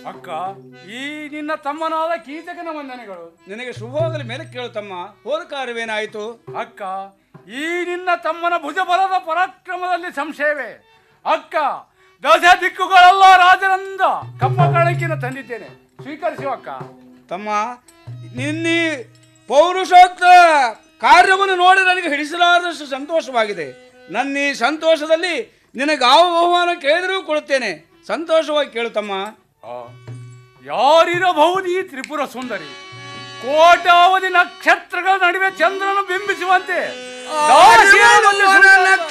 ಅಕ್ಕ ಈ ನಿನ್ನ ತಮ್ಮನಾದ ಕೀಚಕನ ವಂದನೆಗಳು ನಿನಗೆ ಶುಭವಾಗಲಿ ಮೇಲೆ ಕೇಳು ತಮ್ಮ ಹೋದ ಕಾರ್ಯವೇನಾಯಿತು ಅಕ್ಕ ಈ ನಿನ್ನ ತಮ್ಮನ ಭುಜಬಲದ ಪರಾಕ್ರಮದಲ್ಲಿ ಸಂಶಯವೇ ಅಕ್ಕ ದಶ ದಿಕ್ಕುಗಳೆಲ್ಲ ರಾಜರಂದ ಕಪ್ಪ ಕಾಣಿಕೆನ ತಂದಿದ್ದೇನೆ ಸ್ವೀಕರಿಸುವ ಅಕ್ಕ ತಮ್ಮ ನಿನ್ನಿ ಪೌರುಷೋಕ್ತ ಕಾರ್ಯವನ್ನು ನೋಡಿ ನನಗೆ ಹಿಡಿಸಲಾರದಷ್ಟು ಸಂತೋಷವಾಗಿದೆ ನನ್ನ ಈ ಸಂತೋಷದಲ್ಲಿ ನಿನಗೆ ಯಾವ ಬಹುಮಾನ ಕೇಳಿದರೂ ಕೊಡುತ್ತೇನೆ ಸಂತೋಷವಾಗಿ ಕೇಳು ತಮ್ಮ ಆ, ಯಾರಿರಬಹುದು ಈ ತ್ರಿಪುರ ಸುಂದರಿ ಕೋಟಾವಧಿ ನಕ್ಷತ್ರಗಳ ನಡುವೆ ಚಂದ್ರನು ಬಿಂಬಿಸುವಂತೆ ದಾಸಿಯರ ಮಧ್ಯೆ ಸುಂದರ-